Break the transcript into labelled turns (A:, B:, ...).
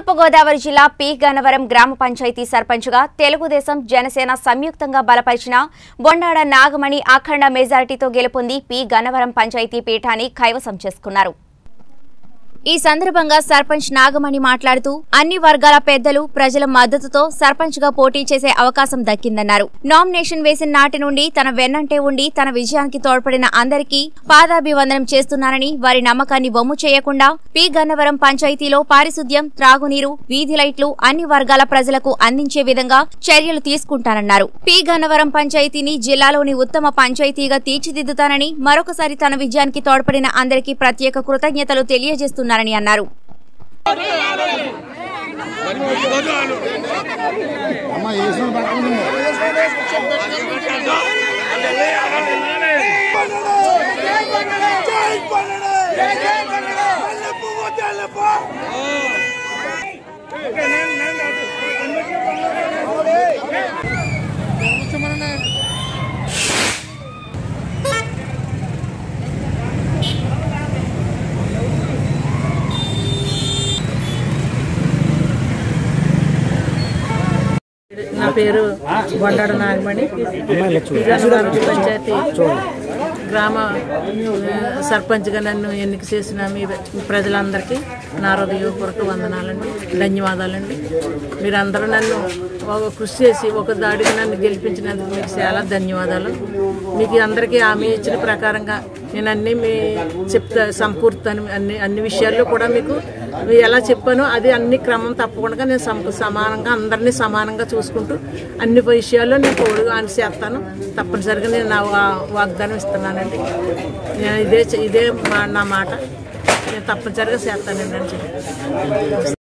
A: తూర్పుగోదావరి జిల్లా పి గన్నవరం గ్రామ పంచాయతీ సర్పంచ్గా తెలుగుదేశం జనసేన సంయుక్తంగా బలపరిచిన బొండాడ నాగమణి అఖండ మెజారిటీతో గెలుపొంది పి గన్నవరం పంచాయతీ పీఠాన్ని కైవసం చేసుకున్నారు ఈ సందర్భంగా సర్పంచ్ నాగమణి మాట్లాడుతూ అన్ని వర్గాల పెద్దలు ప్రజల మద్దతుతో సర్పంచ్ గా పోటీ చేసే అవకాశం దక్కిందన్నారు నామినేషన్ వేసిన నాటి నుండి తన వెన్నంటే ఉండి తన విజయానికి తోడ్పడిన అందరికీ పాదాభివందనం చేస్తున్నానని వారి నమ్మకాన్ని వమ్ము చేయకుండా పి గన్నవరం పంచాయతీలో పారిశుద్ధ్యం త్రాగునీరు వీధి లైట్లు అన్ని వర్గాల ప్రజలకు అందించే విధంగా చర్యలు తీసుకుంటానన్నారు పి గన్నవరం పంచాయతీని జిల్లాలోని ఉత్తమ పంచాయతీగా తీర్చిదిద్దుతానని మరొకసారి తన విజయానికి తోడ్పడిన అందరికీ ప్రత్యేక కృతజ్ఞతలు తెలియజేస్తున్నారని అన్నారు
B: అమ్మ వేసిన పక్కన
C: నా పేరు బొండాడ నాగమణి విజయనగరం పంచాయతీ గ్రామ ఆ, సర్పంచ్గా నన్ను ఎన్నిక చేసిన మీ ప్రజలందరికీ నా హృదయపూర్వక వందనాలండి ధన్యవాదాలండి మీరందరూ నన్ను ఒక కృషి చేసి ఒక దాడిగా నన్ను గెలిపించినందుకు మీకు చాలా ధన్యవాదాలు మీకు అందరికీ హామీ ఇచ్చిన ప్రకారంగా నేను అన్నీ మీ చెప్తా సమకూరుతాను అన్ని అన్ని విషయాల్లో కూడా మీకు ఎలా చెప్పానో అది అన్ని క్రమం తప్పకుండా నేను సమ సమానంగా అందరినీ సమానంగా చూసుకుంటూ అన్ని విషయాల్లో నేను తోడుగా అని చేస్తాను తప్పనిసరిగా నేను నా వా- వాగ్దానం ఇస్తున్నానండి నేను ఇదే చె- ఇదే మా- నా మాట నేను తప్పనిసరిగా చేస్తానండి అని చెప్పి